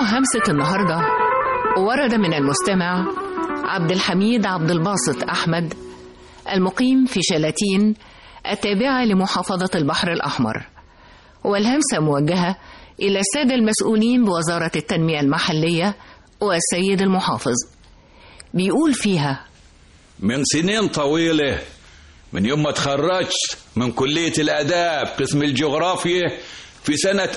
همسة النهاردة ورد من المستمع عبد الحميد عبد الباسط أحمد المقيم في شلاتين التابعة لمحافظة البحر الأحمر والهمسة موجهة إلى السادة المسؤولين بوزارة التنمية المحلية والسيد المحافظ بيقول فيها من سنين طويلة من يوم ما تخرجت من كلية الآداب قسم الجغرافيا في سنة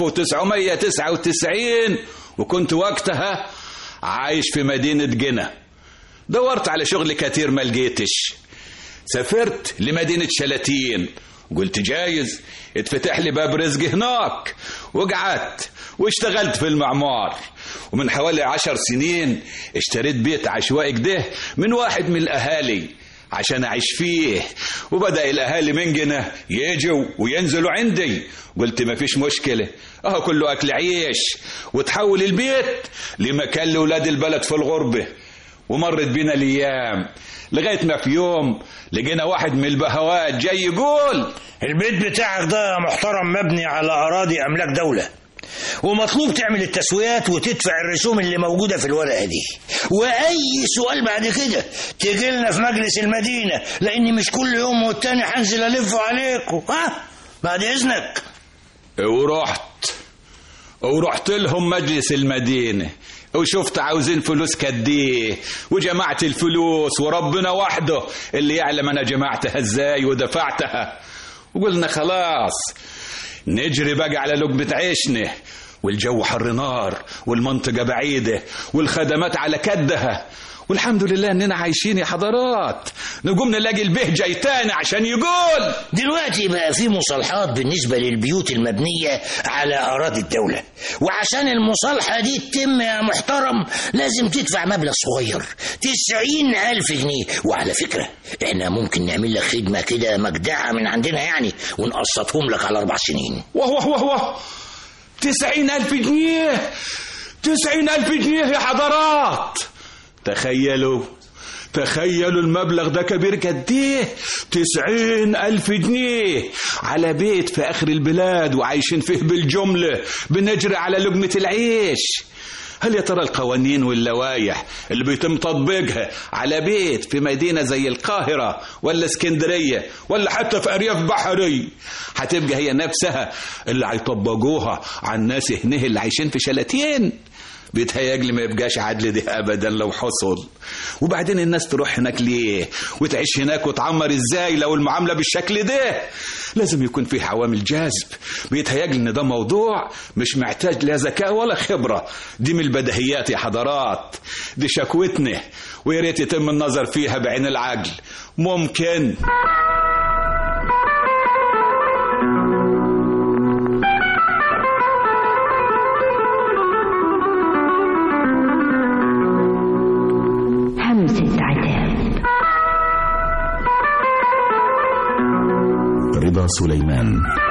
1999 وكنت وقتها عايش في مدينة جنة دورت على شغل كتير ما لقيتش سافرت لمدينة شلاتين قلت جايز اتفتح لي باب رزق هناك وقعدت واشتغلت في المعمار ومن حوالي عشر سنين اشتريت بيت عشوائي كده من واحد من الأهالي عشان أعيش فيه وبدأ الأهالي من جنة يجوا وينزلوا عندي قلت ما فيش مشكلة أهو كله أكل عيش وتحول البيت لمكان لأولاد البلد في الغربة ومرت بينا الأيام لغاية ما في يوم لقينا واحد من البهوات جاي يقول البيت بتاعك ده محترم مبني على أراضي أملاك دولة ومطلوب تعمل التسويات وتدفع الرسوم اللي موجودة في الورقة دي وأي سؤال بعد كده تجي لنا في مجلس المدينة لأني مش كل يوم والتاني هنزل ألف عليكم ها بعد إذنك ورحت ورحت لهم مجلس المدينة وشفت عاوزين فلوس كديه وجمعت الفلوس وربنا وحده اللي يعلم انا جمعتها ازاي ودفعتها وقلنا خلاص نجري بقى على لقمة عيشنا والجو حر نار والمنطقة بعيدة والخدمات على كدها والحمد لله اننا عايشين يا حضرات نقوم نلاقي البه جاي تاني عشان يقول دلوقتي بقى في مصالحات بالنسبة للبيوت المبنية على أراضي الدولة وعشان المصالحة دي تتم يا محترم لازم تدفع مبلغ صغير تسعين ألف جنيه وعلى فكرة احنا ممكن نعمل لك خدمة كده مجدعة من عندنا يعني ونقسطهم لك على أربع سنين وهو وهو وهو تسعين ألف جنيه تسعين ألف جنيه يا حضرات تخيلوا تخيلوا المبلغ ده كبير قد ايه تسعين ألف جنيه على بيت في آخر البلاد وعايشين فيه بالجملة بنجري على لقمة العيش هل يا ترى القوانين واللوائح اللي بيتم تطبيقها على بيت في مدينة زي القاهرة ولا اسكندرية ولا حتى في أرياف بحري هتبقى هي نفسها اللي هيطبقوها على الناس هنا اللي عايشين في شلاتين بيتهيألي ما يبقاش عدل ده ابدا لو حصل وبعدين الناس تروح هناك ليه وتعيش هناك وتعمر ازاي لو المعامله بالشكل ده لازم يكون فيه عوامل جذب بيتهيألي ان ده موضوع مش محتاج لا ذكاء ولا خبره دي من البديهيات يا حضرات دي شكوتنا ويا ريت يتم النظر فيها بعين العقل ممكن همسة عتاب رضا سليمان